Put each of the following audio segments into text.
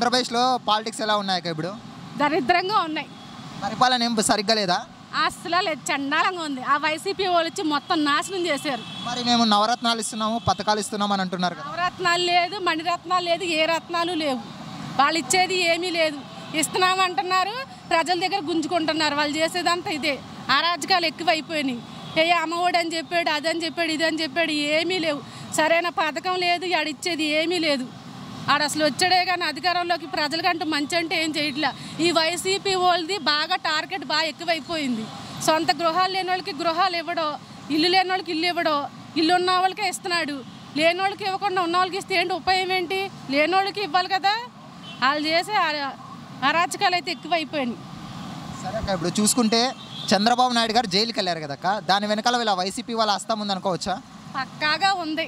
ఆంధ్రప్రదేశ్లో పాలిటిక్స్ ఎలా ఉన్నాయి అక్క ఇప్పుడు దరిద్రంగా ఉన్నాయి పరిపాలన ఏం సరిగ్గా లేదా అసలు లేదు చండాలంగా ఉంది ఆ వైసీపీ వాళ్ళు వచ్చి మొత్తం నాశనం చేశారు మరి మేము నవరత్నాలు ఇస్తున్నాము పథకాలు ఇస్తున్నాం అని అంటున్నారు కదా నవరత్నాలు లేదు మణిరత్నాలు లేదు ఏ రత్నాలు లేవు వాళ్ళు ఇచ్చేది ఏమీ లేదు ఇస్తున్నామంటున్నారు ప్రజల దగ్గర గుంజుకుంటున్నారు వాళ్ళు చేసేదంతా ఇదే అరాజకాలు ఎక్కువైపోయినాయి ఏ అమ్మఒడి అని చెప్పాడు అదని చెప్పాడు ఇదని చెప్పాడు ఏమీ లేవు సరైన పథకం లేదు ఆడిచ్చేది ఏమీ లేదు ఆడ అసలు వచ్చాడే కానీ అధికారంలోకి ప్రజలకంటూ మంచి అంటే ఏం చేయట్లే ఈ వైసీపీ వాళ్ళది బాగా టార్గెట్ బాగా ఎక్కువైపోయింది సొంత గృహాలు లేని వాళ్ళకి గృహాలు ఇవ్వడం ఇల్లు లేని వాళ్ళకి ఇల్లు ఇవ్వడం ఇల్లు ఉన్న వాళ్ళకే ఇస్తున్నాడు లేని వాళ్ళకి ఇవ్వకుండా ఉన్న వాళ్ళకి ఇస్తే ఏంటి ఉపయోగం ఏంటి లేని వాళ్ళకి ఇవ్వాలి కదా వాళ్ళు చేసే అర- అరాచకాలు అయితే ఎక్కువైపోయినాయి సరే అక్క ఇప్పుడు చూసుకుంటే చంద్రబాబు నాయుడు గారు జైలుకి వెళ్ళారు కదా అక్క దాని వెనకాల వీళ్ళ వైసీపీ వాళ్ళ హస్తం ఉంది అనుకోవచ్చా పక్కాగా ఉంది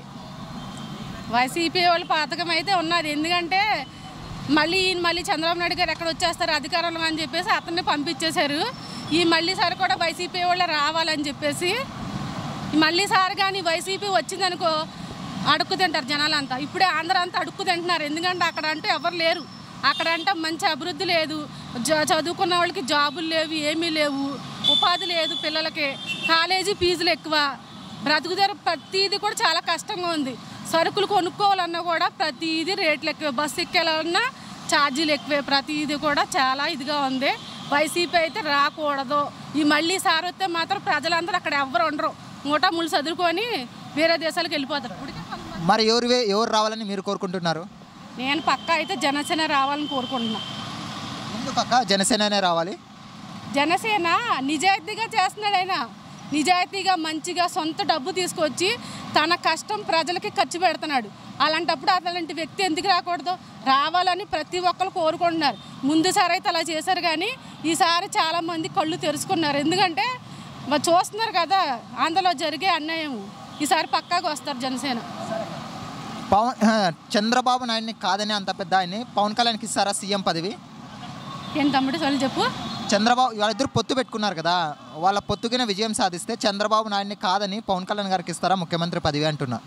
వైసీపీ వాళ్ళ పథకం అయితే ఉన్నది ఎందుకంటే మళ్ళీ ఈయన మళ్ళీ చంద్రబాబు నాయుడు గారు ఎక్కడ వచ్చేస్తారు అధికారంలో అని చెప్పేసి అతన్ని పంపించేశారు ఈ మళ్ళీ సారి కూడా వైసీపీ వాళ్ళే రావాలని చెప్పేసి ఈ మళ్ళీ సారి కానీ వైసీపీ వచ్చిందనుకో అడుక్కు తింటారు జనాలంతా ఇప్పుడే ఆంధ్ర అంతా అడుక్కు తింటున్నారు ఎందుకంటే అక్కడ అంటే ఎవరు లేరు అక్కడ అంటే మంచి అభివృద్ధి లేదు జ- చదువుకున్న వాళ్ళకి జాబులు లేవు ఏమీ లేవు ఉపాధి లేదు పిల్లలకి కాలేజీ ఫీజులు ఎక్కువ బ్రతుకుదర ప్రతిదీ కూడా చాలా కష్టంగా ఉంది సరుకులు కొనుక్కోవాలన్నా కూడా ప్రతిదీ రేట్లు ఎక్కువ బస్సు ఎక్కాలన్నా ఛార్జీలు ఎక్కువే ప్రతిదీ కూడా చాలా ఇదిగా ఉంది వైసీపీ అయితే రాకూడదు ఈ మళ్ళీ సార్ వస్తే మాత్రం ప్రజలందరూ అక్కడ ఎవరు ఉండరు మూట ముళ్ళు చదువుకొని వేరే దేశాలకు వెళ్ళిపోతారు మరి ఎవరు వే- ఎవరు రావాలని మీరు కోరుకుంటున్నారు నేను పక్కా అయితే జనసేన రావాలని కోరుకుంటున్నా ఎందుకు అక్క జనసేననే రావాలి జనసేన నిజాయితీగా చేస్తున్నాడు ఆయన నిజాయితీగా మంచిగా సొంత డబ్బు తీసుకొచ్చి తన కష్టం ప్రజలకి ఖర్చు పెడుతున్నాడు అలాంటప్పుడు అలాంటి వ్యక్తి ఎందుకు రాకూడదు రావాలని ప్రతి ఒక్కరు కోరుకుంటున్నారు ముందుసారి అయితే అలా చేశారు కానీ ఈసారి చాలామంది కళ్ళు తెరుచుకున్నారు ఎందుకంటే మరి చూస్తున్నారు కదా ఆంధ్రలో జరిగే అన్యాయం ఈసారి పక్కాగా వస్తారు జనసేన పవన్ ఆ, చంద్రబాబు నాయుడిని కాదని అంత పెద్ద ఆయన్ని పవన్ కళ్యాణ్కి ఇస్తారా సీఎం పదవి ఏం తమ్ముడు సొల్లు చెప్పు చంద్రబాబు వాళ్ళిద్దరు పొత్తు పెట్టుకున్నారు కదా వాళ్ళ పొత్తుకిన విజయం సాధిస్తే చంద్రబాబు నాయుడిని కాదని పవన్ కళ్యాణ్ గారికి ఇస్తారా ముఖ్యమంత్రి పదవి అంటున్నా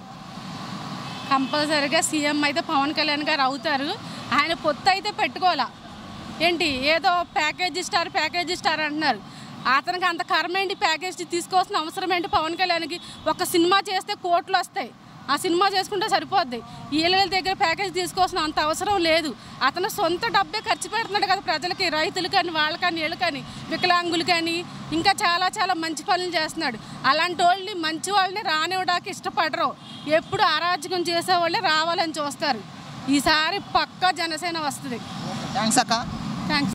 కంపల్సరీగా సీఎం అయితే పవన్ కళ్యాణ్ గారు అవుతారు ఆయన పొత్తు అయితే పెట్టుకోవాలా ఏంటి ఏదో ప్యాకేజీ స్టార్ ప్యాకేజీ స్టార్ అంటున్నారు అతనికి అంత కర్మ ఏంటి ప్యాకేజీ తీసుకోవాల్సిన అవసరం ఏంటి పవన్ కళ్యాణ్కి ఒక సినిమా చేస్తే కోట్లు వస్తాయి ఆ సినిమా చేసుకుంటే సరిపోద్ది వీళ్ళ దగ్గర ప్యాకేజ్ తీసుకోవాల్సిన అంత అవసరం లేదు అతను సొంత డబ్బే ఖర్చు పెడుతున్నాడు కదా ప్రజలకి రైతులు కానీ వాళ్ళకని వీళ్ళు కానీ వికలాంగులు కానీ ఇంకా చాలా చాలా మంచి పనులు చేస్తున్నాడు అలాంటి వాళ్ళని మంచి వాళ్ళని రానివ్వడానికి ఇష్టపడరు ఎప్పుడు అరాజకం చేసేవాళ్ళే రావాలని చూస్తారు ఈసారి పక్కా జనసేన వస్తుంది థ్యాంక్స్ అక్క థ్యాంక్స్